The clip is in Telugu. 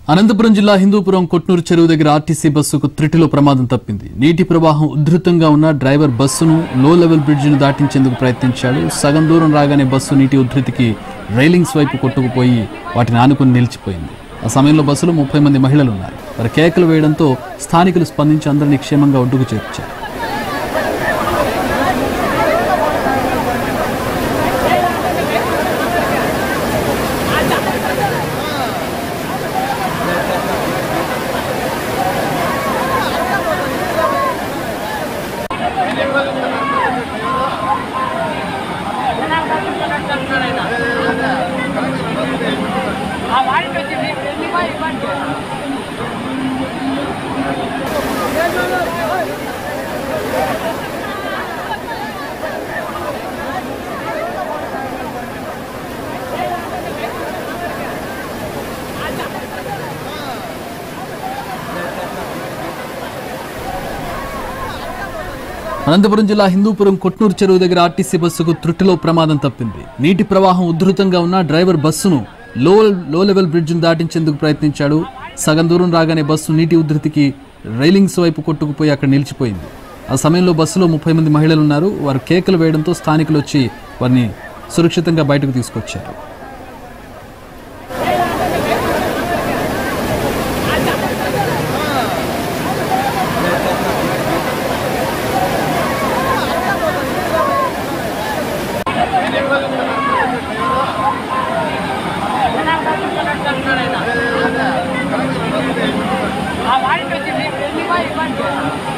అనంతపురం జిల్లా హిందూపురం కొట్నూరు చెరువు దగ్గర ఆర్టీసీ బస్సుకు త్రిటిలో ప్రమాదం తప్పింది నీటి ప్రవాహం ఉధృతంగా ఉన్న డ్రైవర్ బస్సును లో లెవెల్ బ్రిడ్జిని దాటించేందుకు ప్రయత్నించాడు సగం దూరం రాగానే బస్సు నీటి ఉధృతికి రైలింగ్స్ వైపు కొట్టుకుపోయి వాటిని ఆనుకుని నిలిచిపోయింది ఆ సమయంలో బస్సులో ముప్పై మంది మహిళలు ఉన్నారు వారి కేకలు వేయడంతో స్థానికులు స్పందించి అందరినీ క్షేమంగా ఒడ్డుకు చేర్చారు అనంతపురం జిల్లా హిందూపురం కొట్నూరు చెరువు దగ్గర ఆర్టీసీ బస్సుకు త్రుటిలో ప్రమాదం తప్పింది నీటి ప్రవాహం ఉధృతంగా ఉన్న డ్రైవర్ బస్సును లో లో లెవెల్ బ్రిడ్జిని దాటించేందుకు ప్రయత్నించాడు సగం దూరం రాగానే బస్సు నీటి ఉధృతికి రైలింగ్స్ వైపు కొట్టుకుపోయి అక్కడ నిలిచిపోయింది ఆ సమయంలో బస్సులో ముప్పై మంది మహిళలు ఉన్నారు వారు కేకలు వేయడంతో స్థానికులు వచ్చి వారిని సురక్షితంగా బయటకు తీసుకొచ్చారు ఆ వాడికి వచ్చి మీకు ఎన్ని ఇవ్వండి